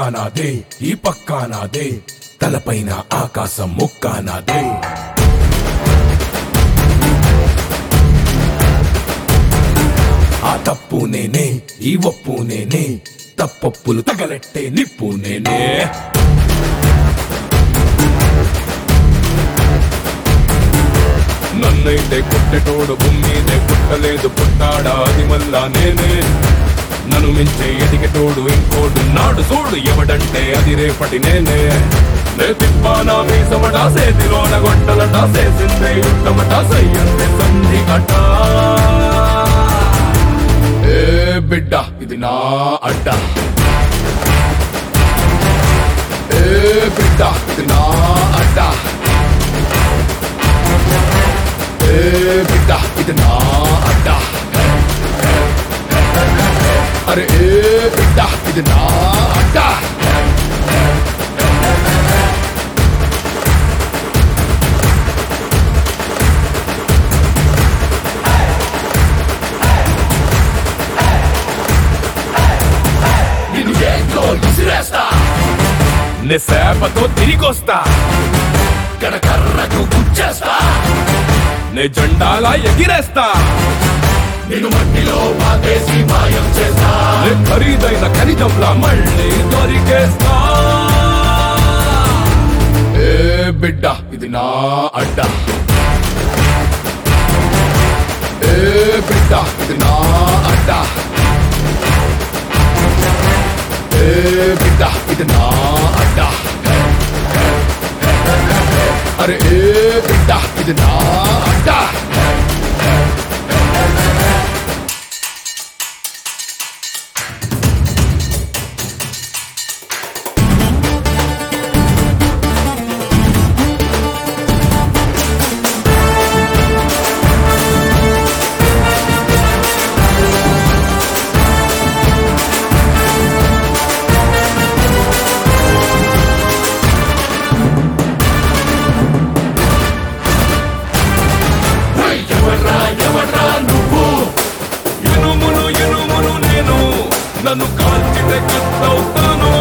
నాదే ఈ పక్కా నాదే తలపైన ఆకాశం ముక్కా నాదే ఆ తప్పు నేనే ఈ ఒప్పు నేనే తప్పప్పులు తగలెట్టే నిప్పు నేనే నన్నైతే కుట్టెటోడు భూమిదే పుట్టలేదు పుట్టాడా అది మళ్ళా నేనే నన్ను మించే ఎదిగేటోడు ఇంకోడు నాడు చూడు ఎవడంటే అది రేపటి నేనే నే తిప్పానా మీసమట సేతిలోన గొట్టలట సేసిందే యుట్టమట సయ్యంతే సంధి కట ఏ బిడ్డ ఇది నా అడ్డ ఏ బిడ్డ ఇది నా అడ్డ ఏ బిడ్డ ఇది నా అడ్డ అరే ఏ బిడ్డ ఇది నా అడ్డ నిన్ను ఏంట్లో విసిరేస్తా నే సేపతో తిరిగొస్తా కరకర్రకు గుచ్చేస్తా నే జెండాలా ఎగిరేస్తా నేను మట్టిలో పాతేసి మాయం చేస్తా నే ఖరీదైన ఖనిజంలా మళ్ళీ దొరికేస్తా ఏ బిడ్డ ఇది నా అడ్డ ఏ బిడ్డ ఇది నా అడ్డ ఏ బిడ్డ ఇది నా అడ్డ అరే ఏ బిడ్డ ఇది నా అడ్డ ఎవర్రా ఎవర్రా నువ్వు ఎనుమును ఎనుమును నేను నన్ను కాల్చితే కట్టవుతాను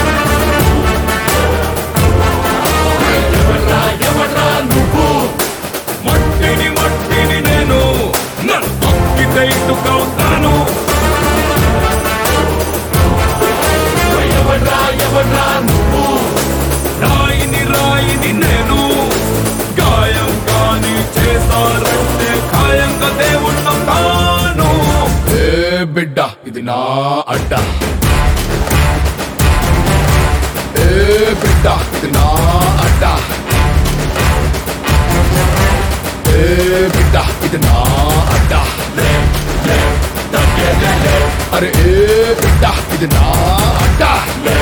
ఎవర్రా ఎవర్రా నువ్వు మట్టిని మట్టిని నేను నన్ను తొక్కితే ఇటుకవుతాను ఎవర్రా ఎవర్రా నువ్వు రాయిని రాయిని నేను గాయం కాని చేశారంటే ఖాయంగా దేవుళ్ళ తాను ఏ బిడ్డ ఇది నా అడ్డ ఏ బిడ్డ ఇది నా అడ్డ ఏ బిడ్డ ఇది నా అడ్డ అరే ఏ బిడ్డ ఇది నా అడ్డ